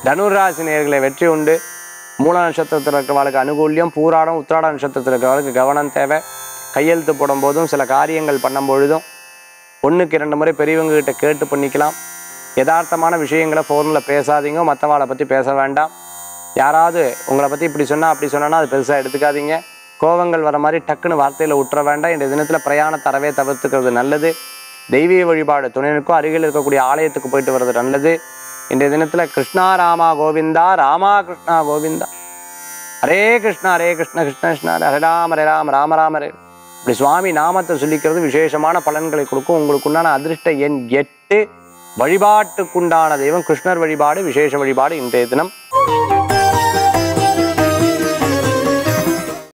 தனுராசி நேர்களை வெற்றி உண்டு மூல நட்சத்திரத்தில் இருக்கிறவளுக்கு அனுகூல்யம் பூராடம் உத்திராட நட்சத்திரத்தில் இருக்கிறவளுக்கு கவனம் தேவை கையெழுத்து போடும் போதும் சில காரியங்கள் பண்ணும் பொழுதும் ஒன்றுக்கு இரண்டு முறை பெரியவங்க கிட்ட கேட்டு பண்ணிக்கலாம் யதார்த்தமான விஷயங்களை ஃபோனில் பேசாதீங்க மற்றவாளை பற்றி பேச வேண்டாம் யாராவது உங்களை பற்றி இப்படி சொன்னால் அப்படி சொன்னா அது பெருசாக எடுத்துக்காதீங்க கோவங்கள் வர மாதிரி டக்குன்னு வார்த்தையில் விட்டுற வேண்டாம் இந்த தினத்தில் பிரயாண தரவே தவிர்த்துக்கிறது நல்லது தெய்வீக வழிபாடு துணைனுக்கும் அருகில் இருக்கக்கூடிய ஆலயத்துக்கு போயிட்டு வர்றது நல்லது இன்றைய தினத்தில் கிருஷ்ணா ராமா கோவிந்தா ராமா கிருஷ்ணா கோவிந்தா ஹரே கிருஷ்ணா ஹரே கிருஷ்ண கிருஷ்ண கிருஷ்ணா ஹரே ராம ஹரே ராம ராம ராம ஹரே இப்படி சுவாமி நாமத்தை சொல்லிக்கிறது விசேஷமான பலன்களை கொடுக்கும் உங்களுக்குண்டான அதிர்ஷ்ட எண் எட்டு வழிபாட்டுக்குண்டான தெய்வம் கிருஷ்ணர் வழிபாடு விசேஷ வழிபாடு இன்றைய தினம்